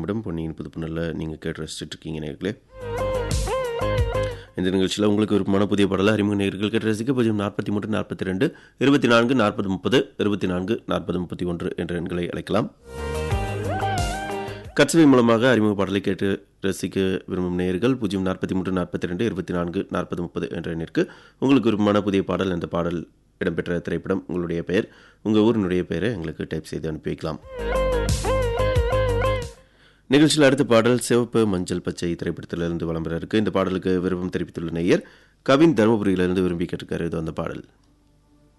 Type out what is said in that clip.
நிமிடம் பொன்னியின் புதுப்புணரில் நீங்கள் கேட்டு ரசிச்சுட்டு இருக்கீங்க நேர்களே இந்த நிகழ்ச்சியில் உங்களுக்கு விருப்பமான புதிய பாடலை அறிமுக நேர்கள் கேட்டு ரசிக்க பூஜ்ஜியம் நாற்பத்தி மூன்று நாற்பத்தி ரெண்டு இருபத்தி நான்கு நாற்பது முப்பது இருபத்தி நான்கு நாற்பது முப்பத்தி ஒன்று என்ற எண்களை அழைக்கலாம் கட்சவை மூலமாக அறிமுக பாடலை கேட்டு ரசிக்க விரும்பும் நேயர்கள் பூஜ்ஜியம் நாற்பத்தி மூன்று நாற்பத்தி ரெண்டு இருபத்தி நான்கு நாற்பது முப்பது என்ற எண்ணிற்கு உங்களுக்கு விருப்பமான புதிய பாடல் அந்த பாடல் இடம்பெற்ற திரைப்படம் உங்களுடைய பெயர் உங்கள் ஊரினுடைய பெயரை எங்களுக்கு டைப் செய்து அனுப்பி வைக்கலாம் நிகழ்ச்சியில் அடுத்த பாடல் சிவப்பு மஞ்சள் பச்சை திரைப்படத்திலிருந்து விளம்பரம் இருக்கு இந்த பாடலுக்கு விருப்பம் தெரிவித்துள்ள நேயர் கவின் தருமபுரியிலிருந்து விரும்பி கேட்டிருக்காரு இது அந்த பாடல்